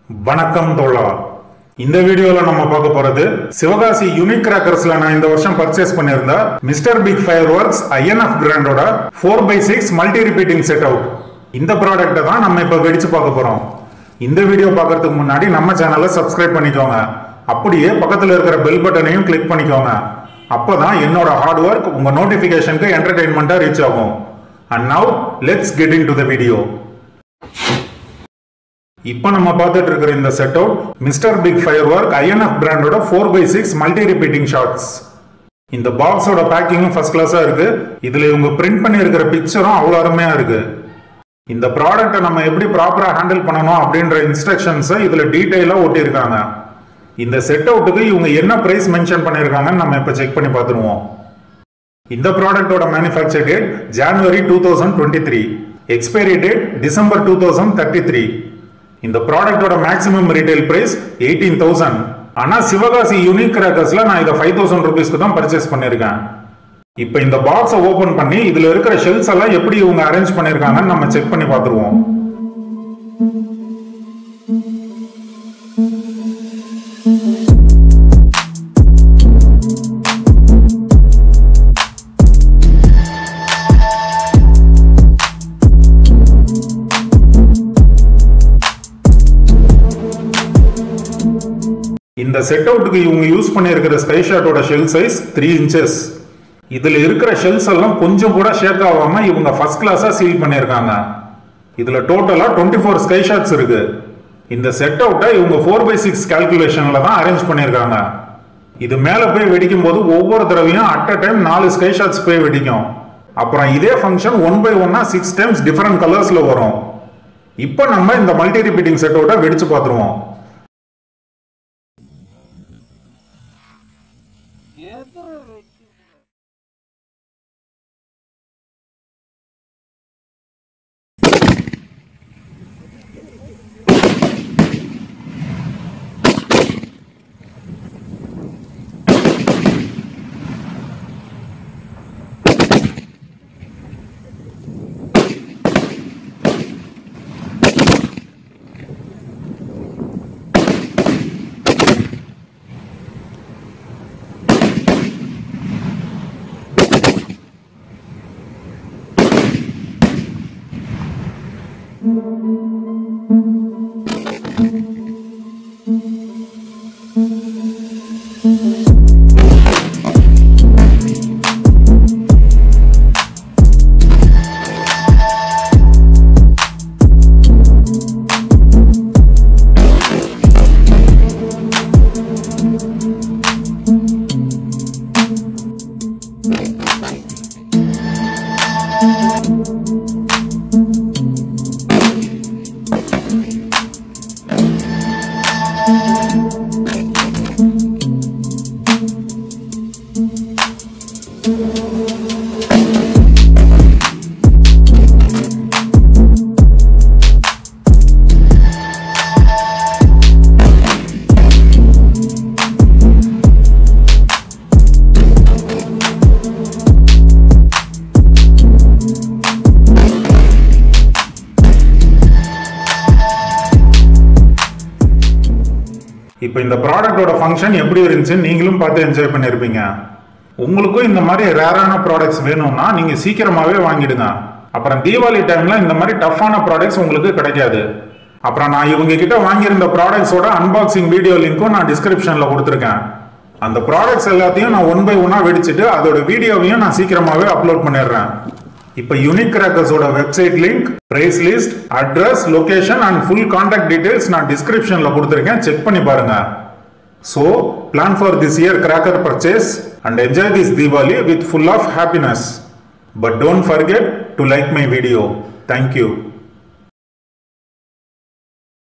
வணக்கம் தோழா இந்த வீடியோல நம்ம பார்க்க போறது சிவகாசி யூனிக் கிராக்கர்ஸ்ல நான் இந்த வருஷம் பர்ச்சேஸ் பண்ணியிருந்த mister big fireworks INF பிராண்டோட four by six multi repeating set out இந்த ப்ராடக்ட்டை தான் நம்ம இப்போ வெடிச்சு பார்க்க போறோம் இந்த வீடியோ பார்க்கறதுக்கு முன்னாடி நம்ம சேனலை சப்ஸ்கிரைப் பண்ணிக்கோங்க அப்படியே பக்கத்தில் இருக்கிற பெல் பட்டனையும் கிளிக் பண்ணிக்கோங்க அப்பதான் என்னோட ஹார்ட் ஒர்க் உங்க நோட்டிபிகேஷனுக்கு என்டர்டைன்மெண்ட்டாக ரீச் ஆகும் and now let's get into the video இப்போ நம்ம பார்த்துட்டு இருக்கிற இந்த set out mister big fire work INF பிராண்டோட four by six multi repeating shots இந்த பாக்ஸோட பேக்கிங்கும் ஃபர்ஸ்ட் கிளாஸா இருக்கு இதுல இவங்க பிரிண்ட் பண்ணி இருக்கிற பிக்சரும் அவ்வளோ அருமையா இருக்கு இந்த ப்ராடக்ட்டை நம்ம எப்படி ப்ராப்பரா ஹேண்டில் பண்ணணும் அப்படின்ற இன்ஸ்ட்ரக்ஷன்ஸை இதுல டீட்டெயிலா ஒட்டியிருக்காங்க இந்த செட் அவுட்டுக்கு இவங்க என்ன பிரைஸ் மென்ஷன் பண்ணியிருக்காங்கன்னு நம்ம இப்போ செக் பண்ணி பார்த்துருவோம் இந்த ப்ராடக்ட்டோட manufacture date January two thousand twenty three expiry date December two thousand thirty three இந்த ப்ராடக்ட்டோட maximum retail price eighteen thousand ஆனால் சிவகாசி யூனிக் கிராக்கர்ஸ்ல நான் இதை ஃபைவ் தௌசண்ட் ருபீஸ்க்கு தான் பர்ச்சேஸ் பண்ணியிருக்கேன் இப்போ இந்த பாக்ஸை ஓபன் பண்ணி இதுல இருக்கிற ஷெல்ஸ் எல்லாம் எப்படி இவங்க அரேஞ்ச் பண்ணியிருக்காங்கன்னு நம்ம செக் பண்ணி பார்த்துருவோம் இந்த செட் அவுட்டுக்கு இவங்க யூஸ் பண்ணியிருக்கிற ஸ்கை ஷாட்டோட ஷெல் சைஸ் த்ரீ இன்ச்சஸ் இதுல இருக்கிற ஷெல்ஸ் எல்லாம் கொஞ்சம் கூட ஷேக் ஆகாம இவங்க ஃபர்ஸ்ட் கிளாஸா சீல் பண்ணியிருக்காங்க இதுல டோட்டலா டுவெண்ட்டி ஃபோர் ஸ்கை ஷாட்ஸ் இருக்கு இந்த செட் அவுட்டை இவங்க ஃபோர் பை சிக்ஸ் கால்குலேஷன்ல தான் அரேஞ்ச் பண்ணியிருக்காங்க இது மேல போய் வெடிக்கும் போது ஒவ்வொரு தடவையும் அட் அ டைம் நாலு ஸ்கை ஷாட்ஸ் போய் வெடிக்கும் அப்புறம் இதே ஃபங்க்ஷன் ஒன் பை ஒன்னா சிக்ஸ் டைம்ஸ் டிஃபரெண்ட் கலர்ஸ்ல வரும் இப்போ நம்ம இந்த மல்டி ரிப்பீட்டிங் செட் அவுட்டை வெடிச்சு பார்த்துருவோம் இப்போ இந்த ப்ராடக்ட்டோட ஃபங்க்ஷன் எப்படி இருந்துச்சுன்னு நீங்களும் பார்த்து என்ஜாய் பண்ணியிருப்பீங்க உங்களுக்கும் இந்த மாதிரி ரேரான ப்ராடக்ட்ஸ் வேணும்னா நீங்கள் சீக்கிரமாகவே வாங்கிடுங்க அப்புறம் தீபாவளி டைமில் இந்த மாதிரி டஃப்பான ப்ராடக்ட்ஸ் உங்களுக்கு கிடைக்காது அப்புறம் நான் இவங்க கிட்ட வாங்கியிருந்த ப்ராடக்ட்ஸோட அன்பாக்சிங் வீடியோ லிங்க்கும் நான் டிஸ்கிரிப்ஷனில் கொடுத்துருக்கேன் அந்த ப்ராடக்ட்ஸ் எல்லாத்தையும் நான் ஒன் பை ஒன்னாக வெடிச்சிட்டு அதோட வீடியோவையும் நான் சீக்கிரமாகவே அப்லோட் பண்ணிடுறேன் இப்போ யூனிக் கிராக்கர்ஸோட website link price list address location and full contact details நான் டிஸ்கிரிப்ஷன்ல கொடுத்துருக்கேன் செக் பண்ணி பாருங்க so plan for this year cracker purchase and enjoy this Deepavali with full of happiness but don't forget to like my video thank you